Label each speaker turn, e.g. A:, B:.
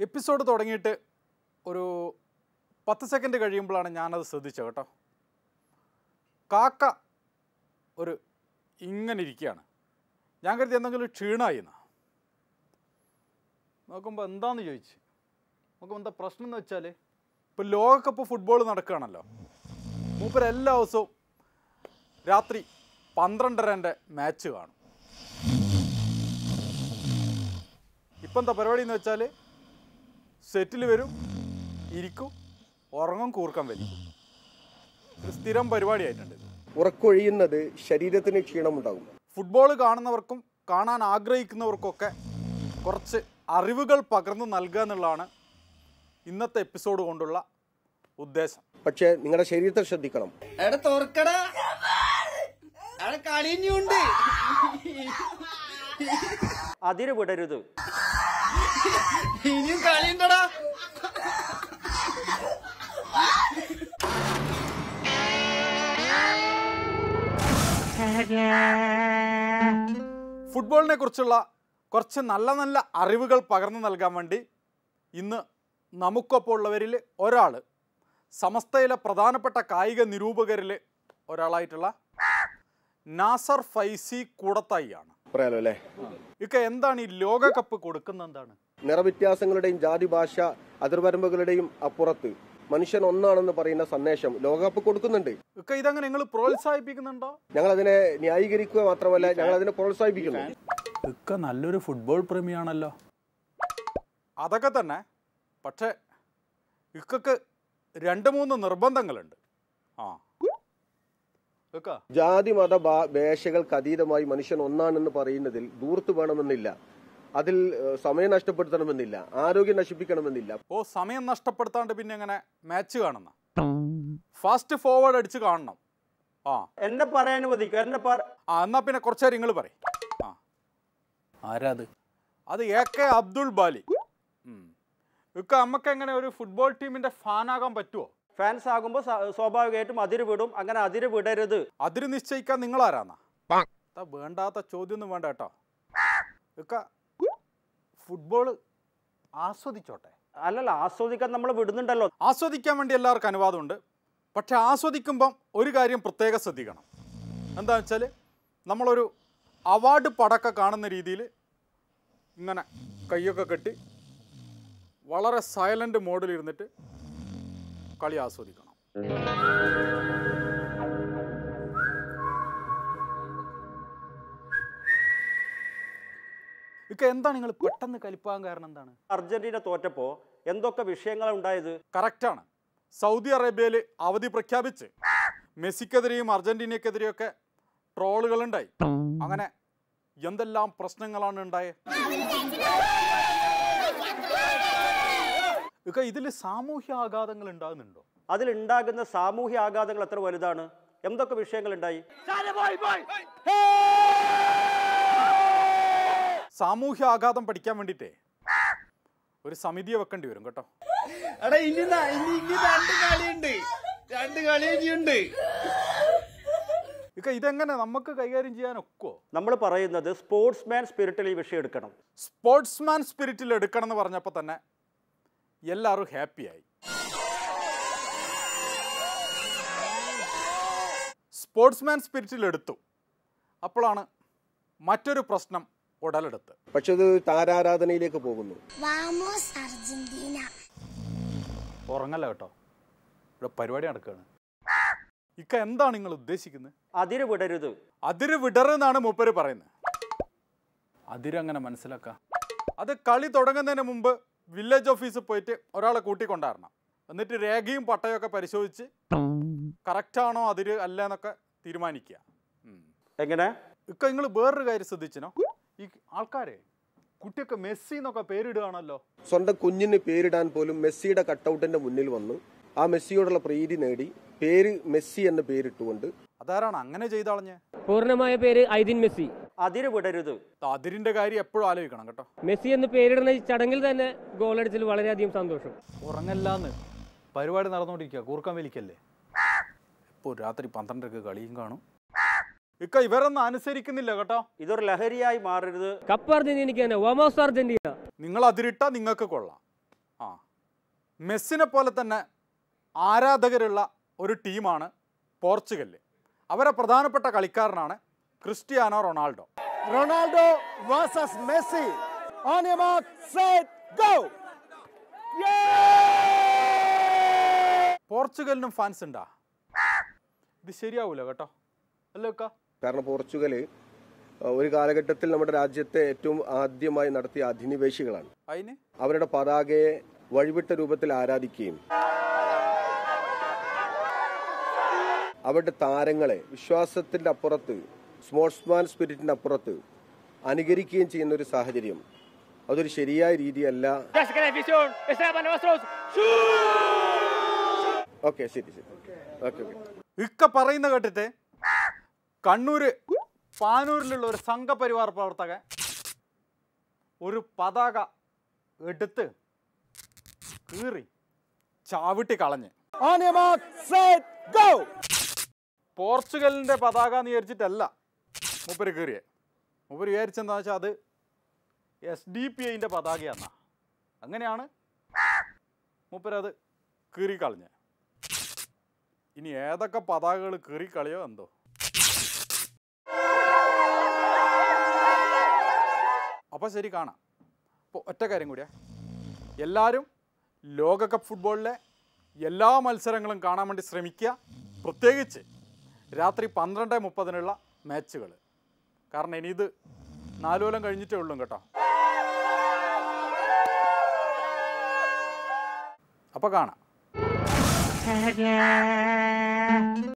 A: Episode തുടങ്ങിയിട്ട് ഒരു പത്ത് സെക്കൻഡ് കഴിയുമ്പോഴാണ് ഞാനത് ശ്രദ്ധിച്ചത് കേട്ടോ കാക്ക ഒരു ഇങ്ങനെ ഇരിക്കുകയാണ് ഞാൻ കരുതി എന്തെങ്കിലും ക്ഷീണമായി എന്നാ നോക്കുമ്പോൾ എന്താന്ന് ചോദിച്ചു നോക്കുമ്പോൾ എന്താ പ്രശ്നം എന്ന് വെച്ചാൽ ഇപ്പോൾ ലോകകപ്പ് ഫുട്ബോൾ നടക്കുകയാണല്ലോ മൂപ്പർ എല്ലാ ദിവസവും രാത്രി പന്ത്രണ്ടരൻ്റെ മാച്ച് കാണും ഇപ്പം എന്താ പരിപാടി എന്ന് വെച്ചാൽ സെറ്റിൽ വരും ഇരിക്കും ഉറങ്ങും കൂർക്കം വലിക്കും ഒരു സ്ഥിരം പരിപാടിയായിട്ടുണ്ട് ഇത്.
B: ഉറക്കൊഴിയുന്നത് ശരീരത്തിന് ക്ഷീണമുണ്ടാകും
A: ഫുട്ബോൾ കാണുന്നവർക്കും കാണാൻ ആഗ്രഹിക്കുന്നവർക്കൊക്കെ കുറച്ച് അറിവുകൾ പകർന്നു നൽകുക എന്നുള്ളതാണ് ഇന്നത്തെ എപ്പിസോഡ് കൊണ്ടുള്ള ഉദ്ദേശം
B: പക്ഷേ നിങ്ങളുടെ ശരീരത്തെ ശ്രദ്ധിക്കണം
C: എടാ തോർക്കടാ അവിടെ കളി ഇനിയുണ്ട്
D: അതിര് വിടരുത്
C: ഇനിയും കളിയുണ്ടടാ
A: ഫുട്ബോളിനെ കുറിച്ചുള്ള കുറച്ച് നല്ല നല്ല അറിവുകൾ പകർന്നു നൽകാൻ വേണ്ടി ഇന്ന് നമുക്കൊപ്പം ഉള്ളവരിൽ ഒരാൾ സമസ്തയിലെ പ്രധാനപ്പെട്ട കായിക നിരൂപകരിൽ ഒരാളായിട്ടുള്ള നാസർ ഫൈസി കൂടത്തായിയാണ്
B: പറയാലോ അല്ലേ
A: ഇക്ക എന്താണ് ഈ ലോകകപ്പ് കൊടുക്കുന്ന എന്താണ്
B: നിറവ്യത്യാസങ്ങളുടെയും ജാതി ഭാഷ അതിർവരമ്പുകളുടെയും അപ്പുറത്ത് മനുഷ്യൻ ഒന്നാണെന്ന് പറയുന്ന സന്ദേശം ലോകകപ്പ് കൊടുക്കുന്നുണ്ട്
A: ഇക്ക ഇതങ്ങനെ നിങ്ങൾ പ്രോത്സാഹിപ്പിക്കുന്നുണ്ടോ
B: ഞങ്ങൾ അതിനെ ന്യായീകരിക്കുക മാത്രമല്ല ഞങ്ങൾ അതിനെ പ്രോത്സാഹിപ്പിക്കുന്നു
A: ഇക്ക നല്ലൊരു ഫുട്ബോൾ പ്രേമിയാണല്ലോ അതൊക്കെ തന്നെ പക്ഷേ ഇക്കക്ക് രണ്ട് മൂന്ന് നിർബന്ധങ്ങളുണ്ട് ആ ഇക്ക
B: ജാതി മത ഭാ- ഭേഷകൾക്ക് അതീതമായി മനുഷ്യൻ ഒന്നാണെന്ന് പറയുന്നതിൽ ദൂർത്ത് വേണമെന്നില്ല അതിൽ ഏഹ്, സമയം നഷ്ടപ്പെടുത്തണമെന്നില്ല ആരോഗ്യം നശിപ്പിക്കണമെന്നില്ല
A: ഓ സമയം നഷ്ടപ്പെടുത്താണ്ട് പിന്നെ എങ്ങനെ മാച്ച് കാണുന്ന ഫാസ്റ്റ് ഫോർവേഡ് അടിച്ച് കാണണം ആ
D: എന്നെ പറയാൻ അനുവദിക്കും എന്നെ പറ
A: ആ എന്നാ പിന്നെ കുറച്ച് നേരം നിങ്ങൾ പറയും ആ ആരാ അത് അത് എ കെ അബ്ദുൾ ബാലി ഉം. ഇക്ക നമുക്ക് എങ്ങനെ ഒരു ഫുട്ബോൾ ടീമിന്റെ ഫാനാകാൻ പറ്റുമോ
D: ഫാൻസ് ആകുമ്പോൾ സ്വാഭാവികമായിട്ടും അതിര് വിടും അങ്ങനെ അതിര് വിടരുത്
A: അതിര് നിശ്ചയിക്കാൻ നിങ്ങൾ ആരാന്നാ ഇതാ വേണ്ടാത്ത ചോദ്യമൊന്നും വേണ്ട കേട്ടോ ഇക്ക ഫുട്ബോള് ആസ്വദിച്ചോട്ടെ
D: അല്ലല്ല ആസ്വദിക്കാൻ നമ്മൾ വിടുന്നുണ്ടല്ലോ
A: ആസ്വദിക്കാൻ വേണ്ടി എല്ലാവർക്കും അനുവാദമുണ്ട് പക്ഷെ ആസ്വദിക്കുമ്പം ഒരു കാര്യം പ്രത്യേകം ശ്രദ്ധിക്കണം എന്താണെന്ന് വെച്ചാൽ നമ്മളൊരു അവാർഡ് പടക്ക കാണുന്ന രീതിയിൽ ഇങ്ങനെ കൈയൊക്കെ കെട്ടി വളരെ സൈലൻ്റ് മോഡിൽ ഇരുന്നിട്ട് കളി ആസ്വദിക്കണം ഇക്ക എന്താണ് നിങ്ങൾ പെട്ടെന്ന് കലിപ്പാകാൻ കാരണം എന്താണ്
D: അർജന്റീന തോറ്റപ്പോ എന്തൊക്കെ വിഷയങ്ങളാണ് ഉണ്ടായത്
A: കറക്റ്റാണ് സൗദി അറേബ്യയിൽ അവധി പ്രഖ്യാപിച്ച് മെസ്സിക്കെതിരെയും അർജന്റീനയ്ക്കെതിരെയൊക്കെ ട്രോളുകളുണ്ടായി അങ്ങനെ എന്തെല്ലാം പ്രശ്നങ്ങളാണ് ഉണ്ടായത് ഇക്ക ഇതിൽ സാമൂഹ്യ ആഘാതങ്ങൾ ഉണ്ടാകുന്നുണ്ടോ
D: അതിലുണ്ടാകുന്ന സാമൂഹ്യ ആഘാതങ്ങൾ എത്ര വലുതാണ് എന്തൊക്കെ വിഷയങ്ങൾ ഉണ്ടായി
A: സാമൂഹ്യ ആഘാതം പഠിക്കാൻ വേണ്ടിയിട്ടേ ഒരു സമിതിയെ വെക്കേണ്ടി വരും കേട്ടോ
C: എടാ ഇനി ന- ഇനി ഇനി രണ്ട് കളിയുണ്ട് രണ്ട് കളി ഇനിയുണ്ട്
A: ഇക്ക ഇതെങ്ങനെ നമുക്ക് കൈകാര്യം ചെയ്യാൻ ഒക്കുമോ
D: നമ്മൾ പറയുന്നത് സ്പോർട്സ്മാൻ സ്പിരിറ്റിൽ ഈ വിഷയം എടുക്കണം
A: സ്പോർട്സ്മാൻ സ്പിരിറ്റിൽ എടുക്കണം എന്ന് പറഞ്ഞപ്പോൾ തന്നെ എല്ലാവരും ഹാപ്പിയായി സ്പോർട്സ്മാൻ സ്പിരിറ്റിൽ എടുത്തു അപ്പോഴാണ് മറ്റൊരു പ്രശ്നം ഉടലെടുത്ത്
B: പക്ഷെ അത് താരാരാധനയിലേക്ക് പോകുന്നു
E: Vamos Argentina.
A: ഉറങ്ങല്ല കേട്ടോ ഇവിടെ പരിപാടി നടക്കുകയാണ് ഇക്ക എന്താണ് നിങ്ങൾ ഉദ്ദേശിക്കുന്നത്
D: അതിര് വിടരുത്
A: അതിര് വിടരെന്നാണ് മൂപ്പര് പറയുന്നത് അതിരങ്ങനെ മനസ്സിലാക്കാം അത് കളി തുടങ്ങുന്നതിന് മുമ്പ് വില്ലേജ് ഓഫീസിൽ പോയിട്ട് ഒരാളെ കൂട്ടിക്കൊണ്ടാരണം എന്നിട്ട് രേഖയും പട്ടയൊക്കെ പരിശോധിച്ച് കറക്റ്റാണോ അതിര് അല്ല എന്നൊക്കെ തീരുമാനിക്കുക ഉം.
D: എങ്ങനെ
A: ഇക്ക നിങ്ങൾ വേറൊരു കാര്യം ശ്രദ്ധിച്ചിനോ ഈ ആൾക്കാരെ കുട്ടിയൊക്കെ മെസ്സി എന്നൊക്കെ പേരിടുകയാണല്ലോ
B: സ്വന്തം കുഞ്ഞിന് പേരിടാൻ പോലും മെസ്സിയുടെ കട്ടൗട്ടിന്റെ മുന്നിൽ വന്ന് ആ മെസ്സിയോടുള്ള പ്രീതി നേടി പേര് മെസ്സി എന്ന് പേരിട്ടുകൊണ്ട്
A: അതാരാണ് അങ്ങനെ ചെയ്താളഞ്ഞ്
F: പൂർണ്ണമായ പേര് ഐദിൻ മെസ്സി
D: അതിര് വിടരുത്
A: അതിരിന്റെ കാര്യം എപ്പോഴും ആലോചിക്കണം കേട്ടോ
F: മെസ്സി എന്ന് പേരിടുന്ന ഈ ചടങ്ങിൽ തന്നെ ഗോളടിച്ചതിൽ വളരെയധികം സന്തോഷം
A: ഉറങ്ങല്ലാന്ന് പരിപാടി നടന്നുകൊണ്ടിരിക്കുക കൂർക്കം വലിക്കല്ലേ ഇപ്പോൾ രാത്രി പന്ത്രണ്ടരക്ക് കളിയും കാണും ഇക്ക ഇവരൊന്നും അനുസരിക്കുന്നില്ല കേട്ടോ
D: ഇതൊരു ലഹരിയായി മാറരുത്
F: കപ്പ് അർജന്റീനയ്ക്ക് തന്നെ വമോസ് അർജന്റീന
A: നിങ്ങൾ അതിരിട്ടാ നിങ്ങൾക്ക് കൊള്ളാം ആ മെസ്സിനെ പോലെ തന്നെ ആരാധകരുള്ള ഒരു ടീമാണ് പോർച്ചുഗൽ അവരെ പ്രധാനപ്പെട്ട കളിക്കാരനാണ് Cristiano Ronaldo
G: Ronaldo versus Messi on your mark set go
A: പോർച്ചുഗലിനും ഫാൻസ് ഉണ്ടാ ഇത് ശരിയാവൂല കേട്ടോ അല്ലേ വെക്ക
B: കാരണം പോർച്ചുഗൽ ഒരു കാലഘട്ടത്തിൽ നമ്മുടെ രാജ്യത്തെ ഏറ്റവും ആദ്യമായി നടത്തിയ അധിനിവേശികളാണ്
A: അതിന്
B: അവരുടെ പതാകയെ വഴിവിട്ട രൂപത്തിൽ ആരാധിക്കുകയും അവരുടെ താരങ്ങളെ വിശ്വാസത്തിന്റെ അപ്പുറത്ത് സ്പോർട്സ്മാൻ സ്പിരിറ്റിന്റെ അപ്പുറത്ത് അനുകരിക്കുകയും ചെയ്യുന്ന ഒരു സാഹചര്യം അതൊരു ശരിയായ രീതിയല്ല ഓക്കെ ശരി ശരി ഓക്കെ ഓക്കെ
A: ഇക്ക പറയുന്ന കേട്ടിട്ട് കണ്ണൂര് പാനൂരിലുള്ള ഒരു സംഘപരിവാർ പ്രവർത്തകൻ ഒരു പതാക എടുത്ത് കീറി ചാവിട്ടി കളഞ്ഞ്
G: on your mark set go
A: പോർച്ചുഗലിൻ്റെ പതാക എന്ന് വിചാരിച്ചിട്ടല്ല മൂപ്പര് കീറിയെ മൂപ്പര് വിചാരിച്ചെന്താ വെച്ചാൽ അത് എസ് ഡി പി ഐൻ്റെ പതാകയാന്നാ അങ്ങനെയാണ് മൂപ്പരത് കീറിക്കളഞ്ഞ് ഇനി ഏതൊക്കെ പതാകകൾ കീറിക്കളിയോ എന്തോ അപ്പോൾ ശരി കാണാം അപ്പോൾ ഒറ്റ കാര്യം കൂടിയാ എല്ലാവരും ലോകകപ്പ് ഫുട്ബോളിലെ എല്ലാ മത്സരങ്ങളും കാണാൻ വേണ്ടി ശ്രമിക്കുക പ്രത്യേകിച്ച് രാത്രി പന്ത്രണ്ട് മുപ്പതിനുള്ള മാച്ചുകൾ കാരണം ഇനി ഇത് നാലു കൊല്ലം കഴിഞ്ഞിട്ടേ ഉള്ളൂ കേട്ടോ അപ്പോൾ കാണാം